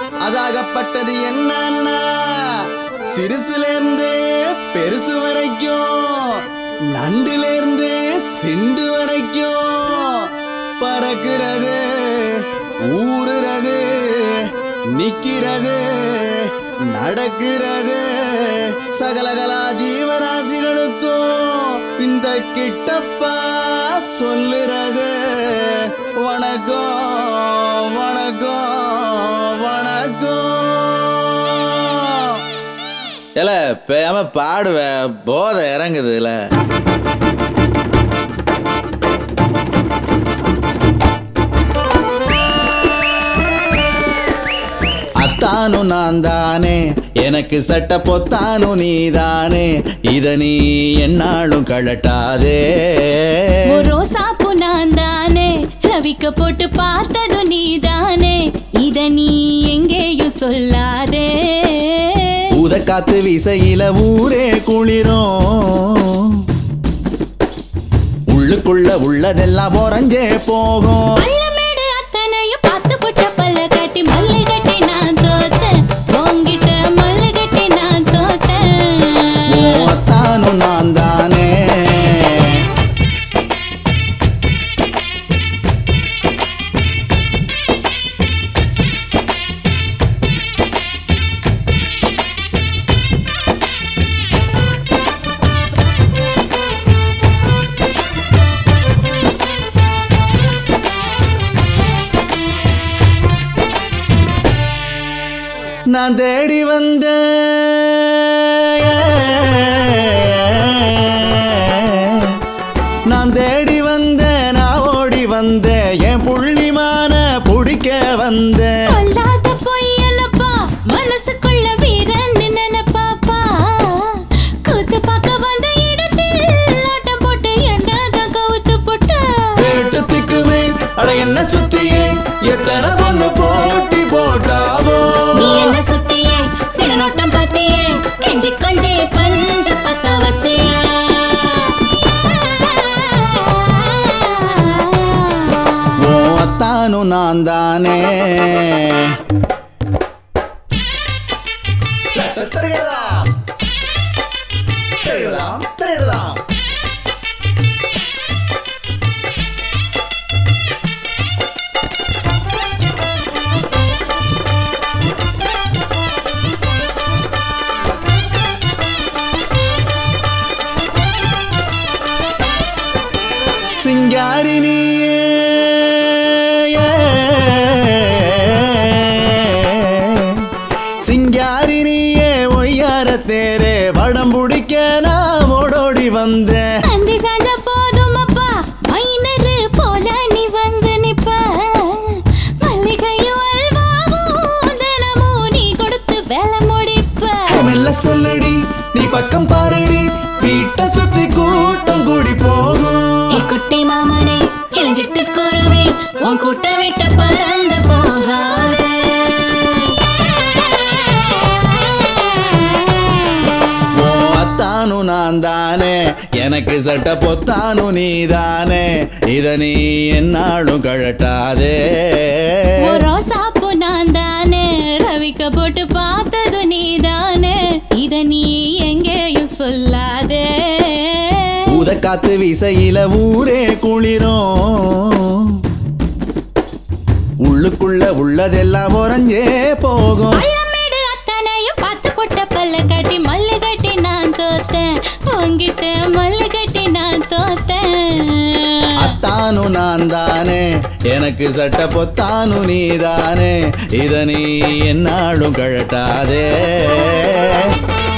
அதாகப்பட்டது என்னன்னா சிறுசுல இருந்து பெருசு வரைக்கும் நண்டுல இருந்து சிண்டு வரைக்கும் பறக்கிறது ஊறுறது நிக்கிறது நடக்கிறது சகலகலா ஜீவராசிகளுக்கும் இந்த கிட்டப்பா சொல்லுறது வணக்கம் வணக்கம் வணக்கம் இல்ல பேம பாடுவேன் போதை இறங்குதுல அத்தானு நான் தானே எனக்கு சட்ட பொத்தானு நீதானே இத நீ என்னாலும் கழட்டாதே ஒரு ரோசாப்பூ நான் தானே ரவிக்க போட்டு பார்த்தது நீதானே இத நீ எங்கேயும் சொல்லாதே ஊத காத்து விசையில ஊரே குளிரும் உள்ளுக்குள்ள உள்ளதெல்லாம் உறைஞ்சே போகும் பள்ளமேடு அத்தனையும் பார்த்து புட்ட பல்ல கட்டி மல்லு கட்டி நான் தோத்தேன் உங்கிட்ட மல்லு கட்டி நான் தோத்தேன் அத்தானு நான் தானே நான் தேடி வந்த நான் தேடி வந்த நான் ஓடி வந்த என் புள்ளிமான பிடிக்க வந்தேன் கொல்லாத பொய்யனப்பா மனசுக்குள்ள வீரன் நினைப்பாப்பா கூத்து பார்க்க வந்த இடத்தில் ஆட்டம் போட்டு என்னதான் கவுத்து போட்ட கேட்டத்துக்குமே அட என்ன சுத்தியே எத்தனை பொண்ணு போட்டி போட்டாவோ நீ என்ன சுத்தியே திருநோட்டம் பார்த்தியே கெஞ்சி கொஞ்சி பஞ்ச பத்த வச்சியே ஓ அத்தானு நான் தானே திருடலாம் திருடலாம் திருடலாம் சிங்காரி நீயே சிங்காரி நீயே ஒய்யார தேரே வடம் பிடிக்க நான் ஓடோடி வந்தேன் அந்தி சாஞ்ச போதும் அப்பா மைனரு போல நீ வந்து நிப்ப மல்லிகையும் அல்வாவும் தினமும் நீ கொடுத்து வேலை முடிப்ப மெல்ல சொல்லடி நீ பக்கம் பாருடி வீட்டை சுத்தி கூட்டம் கூடி போகும் ஏ குட்டி மாமனே இளஞ்சிட்டு குருவி உன் கூட்ட விட்டு பறந்து போகாதே ஓ அத்தானு நான் தானே எனக்கு சட்ட பொத்தானு நீதானே இத நீ என்னாலும் கழட்டாதே ஒரு ரோசாப்பூ நான் தானே ரவிக்க போட்டு பார்த்தது நீதானே இத நீ எங்கேயும் சொல்லாதே ஊத காத்து விசையில ஊரே குளிரும் உள்ளுக்குள்ள உள்ளதெல்லாம் உறைஞ்சே போகும் பள்ளமேடு அத்தனையும் பார்த்து போட்ட பல்ல கட்டி மல்லு கட்டி நான் தோத்தேன் உங்கிட்ட மல்லு கட்டி நான் தோத்தேன் அத்தானு நான் தானே எனக்கு சட்ட பொத்தானு நீதானே இத நீ என்னாலும் கழட்டாதே